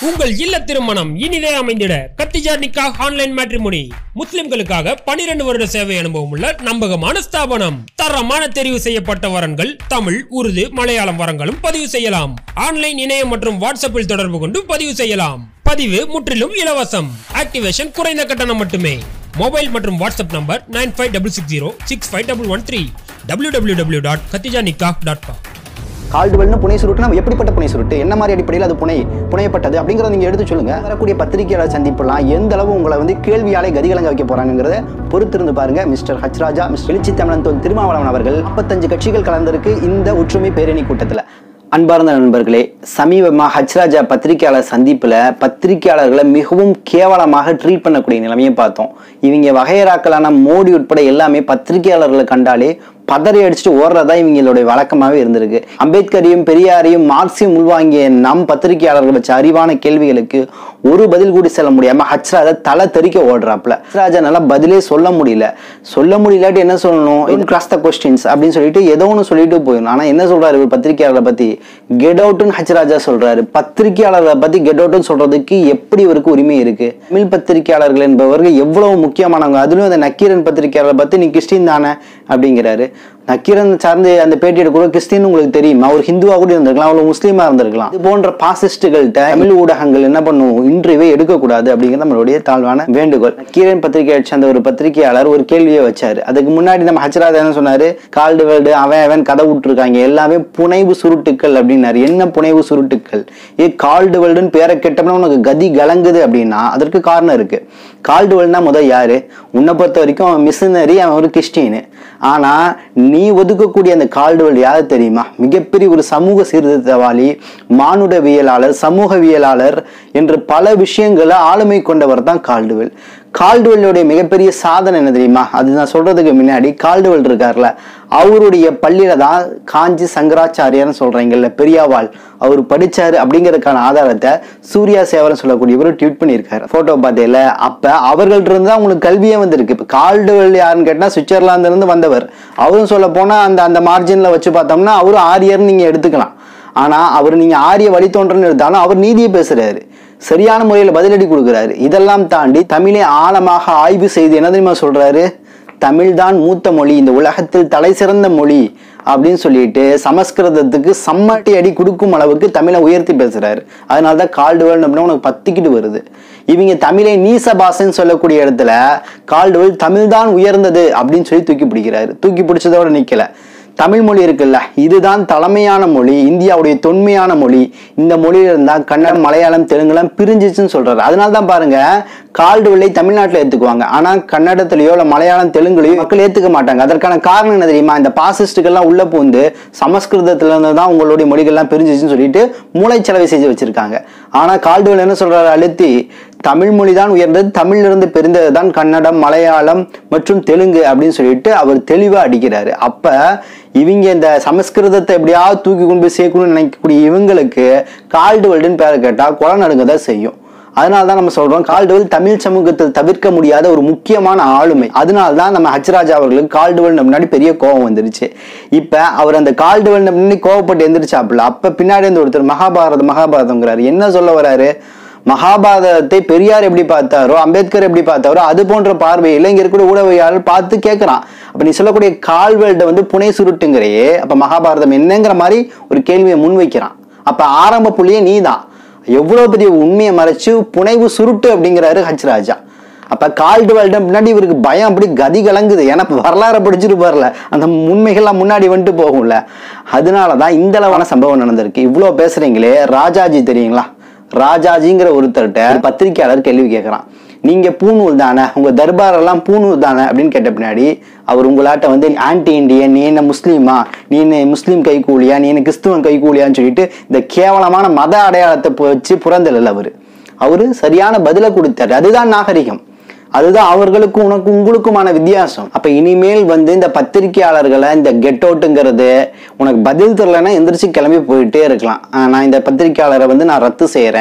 உங்கள் இல்ல திருமணம் இனிதே அமைந்திட கத்திஜா நிக்கா ஆன்லைன் மேட்ரிமோனி முஸ்லிம்களுக்காக 12 வருட சேவை அனுபவம் உள்ள நம்பகமான ஸ்தாபனம் தரமான தெரிவு செய்யப்பட்ட வரன்கள் தமிழ் உருது மலையாளம் வரங்களும் பதிவு செய்யலாம் ஆன்லைன் இணையம் மற்றும் வாட்ஸ்அப்பில் தொடர்பு கொண்டு பதிவு செய்யலாம் பதிவு முற்றிலும் இலவசம் ஆக்டிவேஷன் குறைந்த கட்டணம் மட்டுமே மொபைல் மற்றும் WhatsApp number nine five double six zero six five double one three W W W dot Khadija Nikah dot com கால்டுவெல்னு புனை சுருட்டுனா எப்படிப்பட்ட புனை சுருட்டு என்ன மாதிரி அடிப்படையில் அது புனை புனையப்பட்டது அப்படிங்கிறத நீங்கள் எடுத்து சொல்லுங்க வரக்கூடிய பத்திரிகையாளர் சந்திப்புலாம் எந்த அளவு உங்களை வந்து கேள்வியாலே கதிகலங்க வைக்க போறாங்கிறத பொறுத்திருந்து பாருங்க மிஸ்டர் ஹச்ராஜா மிஸ்டர் எழுச்சி தமிழன் தொல் திருமாவளவன் அவர்கள் 55 கட்சிகள் கலந்திருக்கு இந்த ஒற்றுமை பேரணி கூட்டத்தில் அன்பார்ந்த நண்பர்களே சமீபமாக ஹச்ராஜா பத்திரிகையாளர் சந்திப்பில் பத்திரிகையாளர்களை மிகவும் கேவலமாக ட்ரீட் பண்ணக்கூடிய நிலைமையை பார்த்தோம் இவங்க வகையராக்களான மோடி உட்பட எல்லாமே பத்திரிகையாளர்களை கண்டாலே பதறி அடிச்சுட்டு ஓடுறதா இவங்களுடைய வழக்கமாகவே இருந்திருக்கு அம்பேத்கரையும் பெரியாரையும் மார்க்சியம் உள்வாங்கிய நம் பத்திரிகையாளர்கள் வச்ச அறிவான கேள்விகளுக்கு ஒரு பதில் கூடி செல்ல முடியாம ஹச்ராஜா தலை தெறிக்க ஓடுறாப்ல ஹச்ராஜா நல்லா பதிலே சொல்ல முடியல சொல்ல முடியலாட்டி என்ன சொல்லணும் கிராஸ் த கொஸ்டின்ஸ் அப்படின்னு சொல்லிட்டு ஏதோ ஒன்று சொல்லிட்டு போயிடணும் ஆனா என்ன சொல்றாரு இவர் பத்திரிகையாளரை பத்தி கெட் அவுட்னு ஹச்ராஜா சொல்றாரு பத்திரிகையாளர்களை பத்தி கெட் அவுட்னு சொல்றதுக்கு எப்படி இவருக்கு உரிமை இருக்கு தமிழ் பத்திரிகையாளர்கள் என்பவர்கள் எவ்வளவு முக்கியமானவங்க அதுலயும் அந்த நக்கீரன் பத்திரிகையாளரை பத்தி நீ கிறிஸ்டின் தானே அப்படிங்கிறாரு நக்கீரன் சார்ந்து அந்த பேட்டி எடுக்கிற கிறிஸ்டின் உங்களுக்கு தெரியும் அவர் ஹிந்துவா கூட இருந்திருக்கலாம் அவ்வளவு முஸ்லீமா இருந்திருக்கலாம் இது போன்ற பாசிஸ்டுகள்கிட்ட தமிழ் ஊடகங்கள் என்ன பண்ணும் இன்றையவே எடுக்கக்கூடாது அப்படிங்கிறது நம்மளுடைய தாழ்வான வேண்டுகோள் நக்கீரன் பத்திரிகை சேர்ந்த ஒரு பத்திரிகையாளர் ஒரு கேள்வியை வச்சாரு அதுக்கு முன்னாடி நம்ம ஹச்சராஜா என்ன சொன்னாரு கால்டு வேல்டு அவன் அவன் கதை விட்டுருக்காங்க எல்லாமே புனைவு சுருட்டுக்கள் அப்படின்னாரு என்ன புனைவு சுருட்டுக்கள் ஏ கால்டு வேல்டுன்னு பேரை கெட்டோம்னா உனக்கு கதி கலங்குது அப்படின்னா அதற்கு காரணம் இருக்கு கால்டு வேல்டுனா முதல் யாரு உன்னை பொறுத்த வரைக்கும் அவன் மிஷினரி அவன் ஒரு கிறிஸ்டின் ஆனா நீ ஒதுக்கக்கூடிய அந்த கால்டுவல் யாரு தெரியுமா மிகப்பெரிய ஒரு சமூக சீர்திருத்தவாளி மானுடவியலாளர் சமூகவியலாளர் என்று பல விஷயங்களை ஆளுமை கொண்டவர் தான் கால்டுவெல் கால்டுவெல்லுடைய மிகப்பெரிய சாதனை என்ன தெரியுமா அது நான் சொல்றதுக்கு முன்னாடி கால்டுவெல் இருக்கார்ல அவருடைய பள்ளியில தான் காஞ்சி சங்கராச்சாரியார்னு சொல்றீங்கல்ல பெரியாவாள் அவர் படிச்சாரு அப்படிங்கறதுக்கான ஆதாரத்தை சூர்யா சேவரன் சொல்லக்கூடியவர் ட்வீட் பண்ணியிருக்காரு போட்டோ பார்த்தேல அப்ப அவர்கள்ட்ட இருந்து தான் உங்களுக்கு கல்வியே வந்திருக்கு இப்ப கால்டுவெல் யாருன்னு கேட்டா சுவிட்சர்லாந்துல இருந்து வந்தவர் அவரும் சொல்ல போனா அந்த அந்த மார்ஜின்ல வச்சு பார்த்தோம்னா அவரும் ஆரியர்னு நீங்க எடுத்துக்கலாம் ஆனா அவர் நீங்க ஆரிய வழித்தோன்றன்னு எடுத்தாலும் அவர் நீதியை பேசுறாரு சரியான முறையில் பதிலடி கொடுக்குறாரு இதெல்லாம் தாண்டி தமிழை ஆழமாக ஆய்வு செய்து என்ன தெரியுமா சொல்றாரு தமிழ்தான் மூத்த மொழி இந்த உலகத்தில் தலை சிறந்த மொழி அப்படின்னு சொல்லிட்டு சமஸ்கிருதத்துக்கு சம்மட்டி அடி கொடுக்கும் அளவுக்கு தமிழை உயர்த்தி பேசுறாரு அதனால தான் கால்டுவல் அப்படின்னா உனக்கு பத்திக்கிட்டு வருது இவங்க தமிழை நீச பாஷைன்னு சொல்லக்கூடிய இடத்துல கால்டுவல் தமிழ் தான் உயர்ந்தது அப்படின்னு சொல்லி தூக்கி பிடிக்கிறாரு தூக்கி பிடிச்சதோட நிக்கல தமிழ் மொழி இருக்குல்ல இதுதான் தலைமையான மொழி இந்தியாவுடைய தொன்மையான மொழி இந்த மொழியில இருந்தா கன்னடம் மலையாளம் தெலுங்குலாம் பிரிஞ்சிச்சுன்னு சொல்றாரு அதனால தான் பாருங்க கால்டுவெல்லை தமிழ்நாட்டில் ஏத்துக்குவாங்க ஆனா கன்னடத்திலயோ இல்ல மலையாளம் தெலுங்குலயோ மக்கள் ஏத்துக்க மாட்டாங்க அதற்கான காரணம் என்ன தெரியுமா இந்த பாசிஸ்டுகள்லாம் உள்ள பூந்து சமஸ்கிருதத்துல இருந்து தான் உங்களுடைய மொழிகள்லாம் பிரிஞ்சிச்சுன்னு சொல்லிட்டு மூளைச்சலவை செஞ்சு வச்சிருக்காங்க ஆனா கால்டுவெல் என்ன சொல்றாரு அழுத்தி தமிழ் மொழி தான் உயர்ந்தது தமிழிலிருந்து பிரிந்தது தான் கன்னடம் மலையாளம் மற்றும் தெலுங்கு அப்படின்னு சொல்லிட்டு அவர் தெளிவா அடிக்கிறாரு அப்ப இவங்க இந்த சமஸ்கிருதத்தை எப்படியாவது தூக்கி கொண்டு போய் சேர்க்கணும்னு நினைக்கக்கூடிய இவங்களுக்கு கால்டுவெல்டுன்னு பேரை கேட்டா குளம் நடுங்க தான் செய்யும் அதனால தான் நம்ம சொல்றோம் கால்டுவெல் தமிழ் சமூகத்தில் தவிர்க்க முடியாத ஒரு முக்கியமான ஆளுமை அதனால தான் நம்ம ஹச்ராஜா அவர்களுக்கு கால்டுவெல் முன்னாடி பெரிய கோபம் வந்துருச்சு இப்ப அவர் அந்த கால்டுவெல் முன்னாடி கோவப்பட்டு எந்திரிச்சாப்புல அப்ப பின்னாடி இருந்து ஒருத்தர் மகாபாரதம் மகாபாரதம்ங்கிறாரு என்ன சொல்ல வராரு மகாபாரதத்தை பெரியார் எப்படி பார்த்தாரோ அம்பேத்கர் எப்படி பார்த்தாரோ அது போன்ற பார்வையில் இங்க இருக்கக்கூடிய ஊடகவியாளர் பார்த்து கேட்கிறான் அப்ப நீ சொல்லக்கூடிய கால்வெல்ட வந்து புனை சுருட்டுங்கிறையே அப்ப மகாபாரதம் என்னங்கிற மாதிரி ஒரு கேள்வியை முன்வைக்கிறான் அப்ப ஆரம்ப புள்ளியே நீதான் எவ்வளவு பெரிய உண்மையை மறைச்சு புனைவு சுருட்டு அப்படிங்கிறாரு ஹச் ராஜா அப்ப கால்டுவெல்ட முன்னாடி இவருக்கு பயம் அப்படி கதி கலங்குது ஏன்னா வரலாறு படிச்சுட்டு போறல அந்த உண்மைகள்லாம் முன்னாடி வந்துட்டு போகும்ல அதனாலதான் இந்த அளவான சம்பவம் நடந்திருக்கு இவ்வளவு பேசுறீங்களே ராஜாஜி தெரியுங்களா ராஜாஜிங்கிற ஒருத்தர்கிட்ட ஒரு பத்திரிகையாளர் கேள்வி கேட்கிறான் நீங்க பூணூல் தானே உங்க தர்பார் எல்லாம் பூணூல் தானே அப்படின்னு கேட்ட பின்னாடி அவர் உங்களாட்ட வந்து ஆன்டி இண்டியன் நீ என்ன முஸ்லீமா நீ என்ன முஸ்லீம் கைகூலியா நீ என்ன கிறிஸ்துவன் கைகூலியான்னு சொல்லிட்டு இந்த கேவலமான மத அடையாளத்தை வச்சு புறந்தல அவரு அவரு சரியான பதில கொடுத்தாரு அதுதான் நாகரிகம் அதுதான் அவர்களுக்கும் உனக்கும் உங்களுக்குமான வித்தியாசம் அப்ப இனிமேல் வந்து இந்த பத்திரிகையாளர்களை இந்த கெட் அவுட்டுங்கிறது உனக்கு பதில் தரலைன்னா எந்திரிச்சு கிளம்பி போயிட்டே இருக்கலாம் ஆஹ் நான் இந்த பத்திரிகையாளரை வந்து நான் ரத்து செய்யறேன்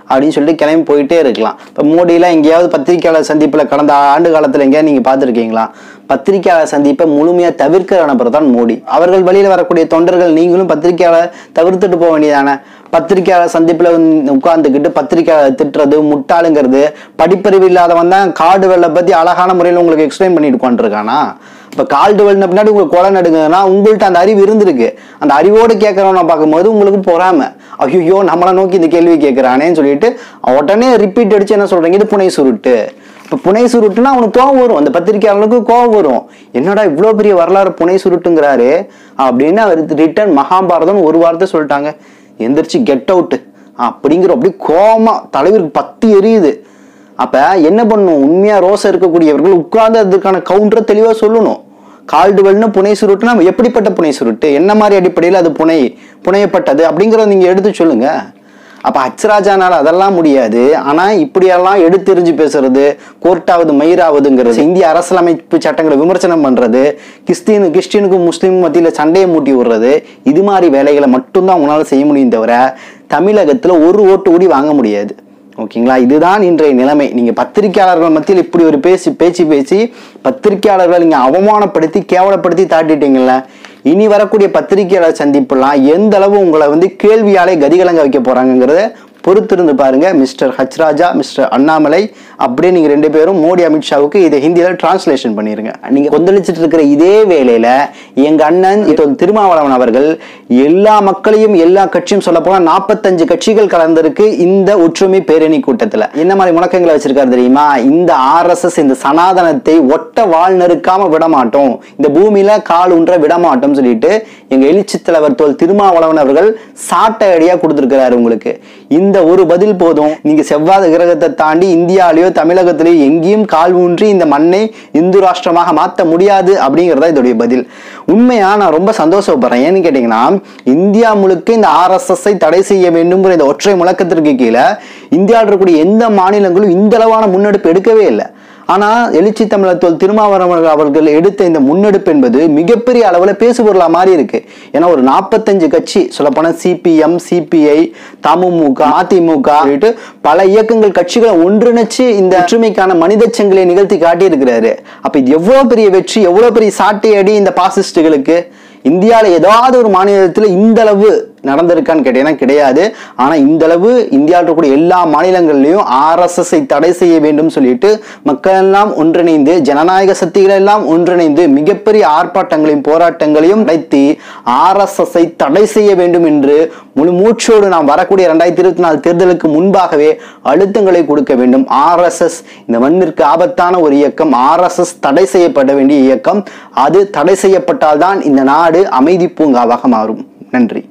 அப்படின்னு சொல்லிட்டு கிளம்பி போயிட்டே இருக்கலாம் இப்போ மோடிலாம் எங்கேயாவது பத்திரிக்கையாளர் சந்திப்பில் கடந்த ஆண்டு காலத்தில் எங்கேயாவது நீங்கள் பார்த்துருக்கீங்களா பத்திரிக்கையாளர் சந்திப்பை முழுமையாக தவிர்க்கிற நபர் தான் மோடி அவர்கள் வழியில் வரக்கூடிய தொண்டர்கள் நீங்களும் பத்திரிக்கையாளர் தவிர்த்துட்டு போக வேண்டியதானே பத்திரிக்கையாளர் சந்திப்பில் உட்கார்ந்துக்கிட்டு பத்திரிக்கையாளர் திட்டுறது முட்டாளுங்கிறது படிப்பறிவு இல்லாதவன் தான் காடு வெள்ளை பற்றி அழகான முறையில் உங்களுக்கு எக்ஸ்பிளைன் பண்ணிட்டு உட்காந்துருக்கானா இப்போ கால்டு வெள்ள பின்னாடி உங்களுக்கு கொலை நடுங்கன்னா உங்கள்கிட்ட அந்த அறிவு இருந்திருக்கு அந்த அறிவோடு கேட்குறவனை பார்க்கும்போது உங்களுக்கு பொறாம ஐயோ நம்மளை நோக்கி இந்த கேள்வி கேட்குறானேன்னு சொல்லிட்டு உடனே ரிப்பீட் அடிச்சு என்ன சொல்றீங்க இது புனை சுருட்டு இப்போ புனை சுருட்டுனா அவனுக்கு கோவம் வரும் அந்த பத்திரிக்கையாளர்களுக்கு கோவம் வரும் என்னடா இவ்வளோ பெரிய வரலாறு புனை சுருட்டுங்கிறாரு அப்படின்னு அவர் ரிட்டர்ன் மகாபாரதம்னு ஒரு வார்த்தை சொல்லிட்டாங்க எந்திரிச்சு கெட் அவுட் அப்படிங்கிற அப்படி கோவமா தலைவருக்கு பத்தி எரியுது அப்ப என்ன பண்ணும் உண்மையா ரோசம் இருக்கக்கூடியவர்கள் உட்கார்ந்து அதுக்கான கவுண்டரை தெளிவா சொல்லணும் கால்டுவெல்னு புனை சுருட்டுனா எப்படிப்பட்ட புனை சுருட்டு என்ன மாதிரி அடிப்படையில் அது புனை புனையப்பட்டது அப்படிங்கிறத நீங்க எடுத்து சொல்லுங்க அப்ப அச்சராஜானால அதெல்லாம் முடியாது ஆனா இப்படியெல்லாம் எடுத்தெறிஞ்சு பேசுறது கோர்ட்டாவது மயிராவதுங்கிறது இந்திய அரசியலமைப்பு சட்டங்களை விமர்சனம் பண்றது கிறிஸ்டின் கிறிஸ்டினுக்கும் முஸ்லீம் மத்தியில சண்டையை மூட்டி விடுறது இது மாதிரி வேலைகளை மட்டும்தான் உங்களால செய்ய முடியும் தவிர தமிழகத்துல ஒரு ஓட்டு கூடி வாங்க முடியாது ஓகேங்களா இதுதான் இன்றைய நிலைமை நீங்க பத்திரிக்கையாளர்கள் மத்தியில் இப்படி ஒரு பேசி பேச்சு பேசி பத்திரிக்கையாளர்களை நீங்க அவமானப்படுத்தி கேவலப்படுத்தி தாட்டிட்டீங்கல்ல இனி வரக்கூடிய பத்திரிக்கையாளர் சந்திப்புலாம் எந்த அளவு உங்களை வந்து கேள்வியாலே கதிகலங்க வைக்க போறாங்கங்கிறத பொறுத்திருந்து பாருங்க மிஸ்டர் ஹச்ராஜா மிஸ்டர் அண்ணாமலை அப்படியே நீங்க ரெண்டு பேரும் மோடி அமித்ஷாவுக்கு இதை ஹிந்தியில டிரான்ஸ்லேஷன் பண்ணிருங்க நீங்க கொந்தளிச்சிட்டு இருக்கிற இதே வேளையில எங்க அண்ணன் இப்போ திருமாவளவன் அவர்கள் எல்லா மக்களையும் எல்லா கட்சியும் சொல்ல போனா நாற்பத்தஞ்சு கட்சிகள் கலந்திருக்கு இந்த ஒற்றுமை பேரணி கூட்டத்துல என்ன மாதிரி முழக்கங்களை வச்சிருக்காரு தெரியுமா இந்த ஆர்எஸ்எஸ் இந்த சனாதனத்தை ஒட்ட வாழ் நெருக்காம விட மாட்டோம் இந்த பூமியில கால் ஊன்ற விட மாட்டோம் சொல்லிட்டு எங்க எழுச்சி தலைவர் தோல் திருமாவளவன் அவர்கள் சாட்டை அடியா கொடுத்திருக்கிறாரு உங்களுக்கு இந்த ஒரு பதில் போதும் நீங்க செவ்வாய் கிரகத்தை தாண்டி இந்தியாலேயோ தமிழகத்திலேயோ எங்கேயும் கால் ஊன்றி இந்த மண்ணை இந்து ராஷ்டிரமாக மாற்ற முடியாது அப்படிங்கறதா இதோடைய பதில் உண்மையா நான் ரொம்ப சந்தோஷப்படுறேன் ஏன்னு கேட்டீங்கன்னா இந்தியா முழுக்க இந்த ஆர்எஸ்எஸ்ஐ தடை செய்ய வேண்டும்ங்கிற இந்த ஒற்றை முழக்கத்திற்கு கீழே இந்தியாவில் இருக்கக்கூடிய எந்த மாநிலங்களும் இந்த அளவான முன்னெடுப்பு எடுக்கவே இல்லை ஆனா எழுச்சி தமிழத்தோல் திருமாவளவன் அவர்கள் எடுத்த இந்த முன்னெடுப்பு என்பது மிகப்பெரிய அளவுல பேசுபொருளா மாறி இருக்கு ஏன்னா ஒரு நாற்பத்தஞ்சு கட்சி சொல்லப்போனா சிபிஎம் சிபிஐ தமுமுக அதிமுக சொல்லிட்டு பல இயக்கங்கள் கட்சிகளை ஒன்றிணைச்சு இந்த ஒற்றுமைக்கான மனித சங்கிலியை நிகழ்த்தி காட்டியிருக்கிறாரு அப்ப இது எவ்வளவு பெரிய வெற்றி எவ்வளவு பெரிய சாட்டை அடி இந்த பாசிஸ்டுகளுக்கு இந்தியாவில் ஏதாவது ஒரு மாநிலத்தில் இந்த அளவு நடந்திருக்கான்னு கேட்டீங்கன்னா கிடையாது ஆனா இந்த அளவு இந்தியாவில் இருக்கக்கூடிய எல்லா மாநிலங்கள்லயும் ஆர்எஸ்எஸ் தடை செய்ய வேண்டும் சொல்லிட்டு மக்கள் எல்லாம் ஒன்றிணைந்து ஜனநாயக சக்திகள் எல்லாம் ஒன்றிணைந்து மிகப்பெரிய ஆர்ப்பாட்டங்களையும் போராட்டங்களையும் நடத்தி ஆர்எஸ்எஸ் தடை செய்ய வேண்டும் என்று முழு மூச்சோடு நாம் வரக்கூடிய இரண்டாயிரத்தி இருபத்தி நாலு தேர்தலுக்கு முன்பாகவே அழுத்தங்களை கொடுக்க வேண்டும் ஆர்எஸ்எஸ் இந்த மண்ணிற்கு ஆபத்தான ஒரு இயக்கம் ஆர்எஸ்எஸ் தடை செய்யப்பட வேண்டிய இயக்கம் அது தடை செய்யப்பட்டால்தான் இந்த நாடு அமைதி பூங்காவாக மாறும் நன்றி